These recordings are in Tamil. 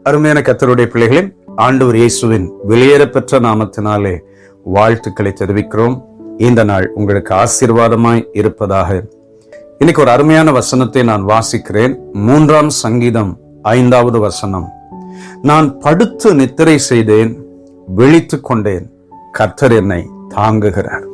அருமையான கத்தருடைய பிள்ளைகளே ஆண்டவர் இயேசுவின் வெளியேறப்பெற்ற நாமத்தினாலே வாழ்த்துக்களை தெரிவிக்கிறோம் இந்த நாள் உங்களுக்கு ஆசீர்வாதமாய் இருப்பதாக இன்னைக்கு ஒரு அருமையான வசனத்தை நான் வாசிக்கிறேன் மூன்றாம் சங்கீதம் ஐந்தாவது வசனம் நான் படுத்து நித்திரை செய்தேன் விழித்துக் கொண்டேன் கர்த்தர் என்னை தாங்குகிறார்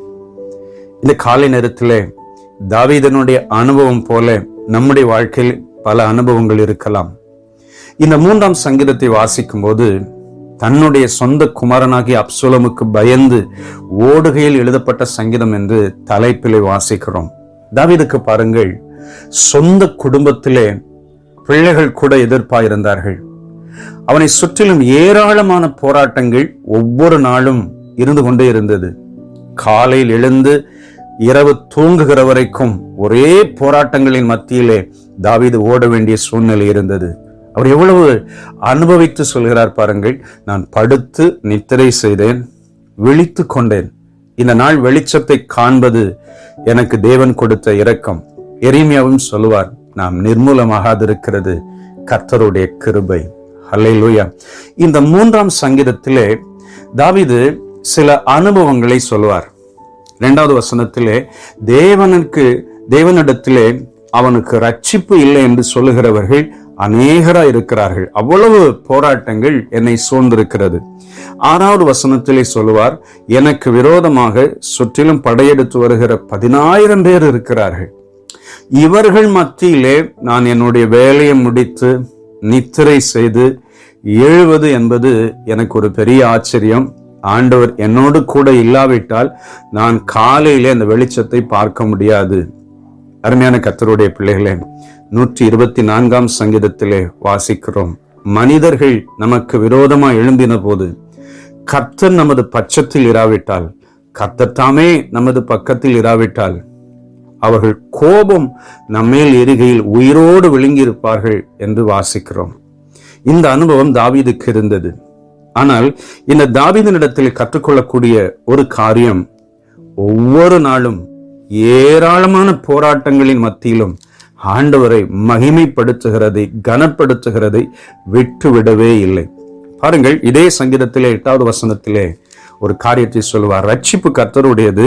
இந்த காலை நேரத்திலே தாவீதனுடைய அனுபவம் போல நம்முடைய வாழ்க்கையில் பல அனுபவங்கள் இருக்கலாம் இந்த மூன்றாம் சங்கீதத்தை வாசிக்கும் போது தன்னுடைய சொந்த குமாரனாகிய அப்சுலமுக்கு பயந்து ஓடுகையில் எழுதப்பட்ட சங்கீதம் என்று தலைப்பிலே வாசிக்கிறோம் தாவீதுக்கு பாருங்கள் சொந்த குடும்பத்திலே பிள்ளைகள் கூட எதிர்ப்பாயிருந்தார்கள் அவனை சுற்றிலும் ஏராளமான போராட்டங்கள் ஒவ்வொரு நாளும் இருந்து கொண்டே இருந்தது காலையில் எழுந்து இரவு தூங்குகிற வரைக்கும் ஒரே போராட்டங்களின் மத்தியிலே தாவீது ஓட வேண்டிய சூழ்நிலை இருந்தது அவர் எவ்வளவு அனுபவித்து சொல்கிறார் பாருங்கள் நான் படுத்து நித்திரை செய்தேன் விழித்து கொண்டேன் இந்த நாள் வெளிச்சத்தை காண்பது எனக்கு தேவன் கொடுத்த இரக்கம் எரீமியாவும் சொல்லுவார் நாம் நிர்மூலமாகாதிருக்கிறது கர்த்தருடைய கிருபை ஹல்லேலூயா இந்த மூன்றாம் சங்கீதத்திலே தாவீது சில அனுபவங்களை சொல்வார் இரண்டாவது வசனத்திலே தேவனுக்கு தேவனிடத்திலே அவனுக்கு ரட்சிப்பு இல்லை என்று சொல்லுகிறவர்கள் அநேகரா இருக்கிறார்கள் அவ்வளவு போராட்டங்கள் என்னை சூழ்ந்திருக்கிறது ஆறாவது வசனத்திலே சொல்லுவார் எனக்கு விரோதமாக சுற்றிலும் படையெடுத்து வருகிற பதினாயிரம் பேர் இருக்கிறார்கள் இவர்கள் மத்தியிலே நான் என்னுடைய வேலையை முடித்து நித்திரை செய்து எழுவது என்பது எனக்கு ஒரு பெரிய ஆச்சரியம் ஆண்டவர் என்னோடு கூட இல்லாவிட்டால் நான் காலையிலே அந்த வெளிச்சத்தை பார்க்க முடியாது அருமையான கத்தருடைய பிள்ளைகளே நூற்றி இருபத்தி நான்காம் சங்கீதத்திலே வாசிக்கிறோம் மனிதர்கள் நமக்கு விரோதமா எழும்பின போது கர்த்தர் நமது பட்சத்தில் இராவிட்டால் கர்த்தர் தாமே நமது பக்கத்தில் இராவிட்டால் அவர்கள் கோபம் நம்மேல் எரிகையில் உயிரோடு விழுங்கியிருப்பார்கள் என்று வாசிக்கிறோம் இந்த அனுபவம் தாவீதுக்கு இருந்தது ஆனால் இந்த தாவீதனிடத்தில் கற்றுக்கொள்ளக்கூடிய ஒரு காரியம் ஒவ்வொரு நாளும் ஏராளமான போராட்டங்களின் மத்தியிலும் ஆண்டவரை மகிமைப்படுத்துகிறதை கனப்படுத்துகிறதை விட்டுவிடவே இல்லை பாருங்கள் இதே சங்கீதத்திலே எட்டாவது வசனத்திலே ஒரு காரியத்தை சொல்லுவார் ரட்சிப்பு கர்த்தருடையது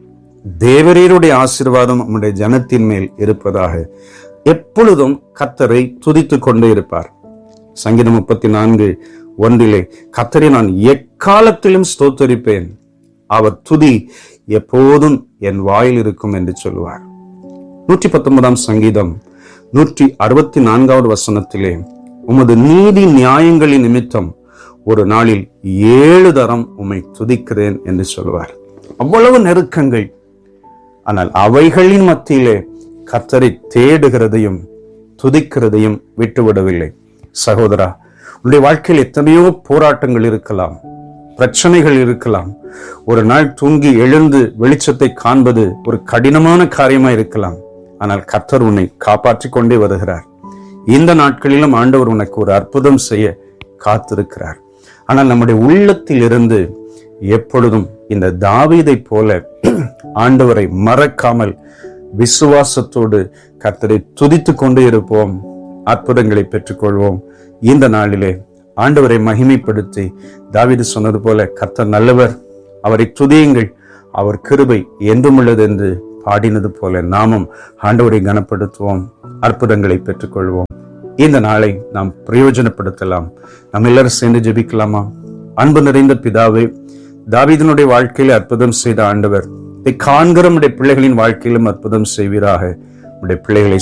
தேவரீருடைய ஆசீர்வாதம் நம்முடைய ஜனத்தின் மேல் இருப்பதாக எப்பொழுதும் கர்த்தரை துதித்துக் கொண்டே இருப்பார் சங்கீதம் முப்பத்தி நான்கு ஒன்றிலே கர்த்தரை நான் எக்காலத்திலும் ஸ்தோத்தரிப்பேன் அவர் துதி எப்போதும் என் வாயில் இருக்கும் என்று சொல்லுவார் நூற்றி பத்தொன்பதாம் சங்கீதம் நூற்றி அறுபத்தி நான்காவது வசனத்திலே உமது நீதி நியாயங்களின் நிமித்தம் ஒரு நாளில் ஏழு தரம் உம்மை துதிக்கிறேன் என்று சொல்லுவார் அவ்வளவு நெருக்கங்கள் ஆனால் அவைகளின் மத்தியிலே கர்த்தரை தேடுகிறதையும் துதிக்கிறதையும் விட்டுவிடவில்லை சகோதரா உன்னுடைய வாழ்க்கையில் எத்தனையோ போராட்டங்கள் இருக்கலாம் பிரச்சனைகள் இருக்கலாம் ஒரு நாள் தூங்கி எழுந்து வெளிச்சத்தை காண்பது ஒரு கடினமான காரியமா இருக்கலாம் ஆனால் கர்த்தர் உன்னை காப்பாற்றிக் கொண்டே வருகிறார் இந்த நாட்களிலும் ஆண்டவர் உனக்கு ஒரு அற்புதம் செய்ய காத்திருக்கிறார் ஆனால் நம்முடைய உள்ளத்தில் இருந்து எப்பொழுதும் இந்த தாவீதை போல ஆண்டவரை மறக்காமல் விசுவாசத்தோடு கர்த்தரை துதித்து கொண்டே இருப்போம் அற்புதங்களை பெற்றுக்கொள்வோம் இந்த நாளிலே ஆண்டவரை மகிமைப்படுத்தி தாவீது சொன்னது போல கர்த்தர் நல்லவர் அவரை துதியுங்கள் அவர் கிருபை என்றும் உள்ளது என்று பாடினது போல நாமும் ஆண்டவரை கனப்படுத்துவோம் அற்புதங்களை பெற்றுக்கொள்வோம் இந்த நாளை நாம் பிரயோஜனப்படுத்தலாம் நம்ம எல்லாரும் சேர்ந்து ஜெபிக்கலாமா அன்பு நிறைந்த பிதாவே தாவீதனுடைய வாழ்க்கையில அற்புதம் செய்த ஆண்டவர் இதை காண்கிற நம்முடைய பிள்ளைகளின் வாழ்க்கையிலும் அற்புதம் செய்வீராக நம்முடைய பிள்ளைகளை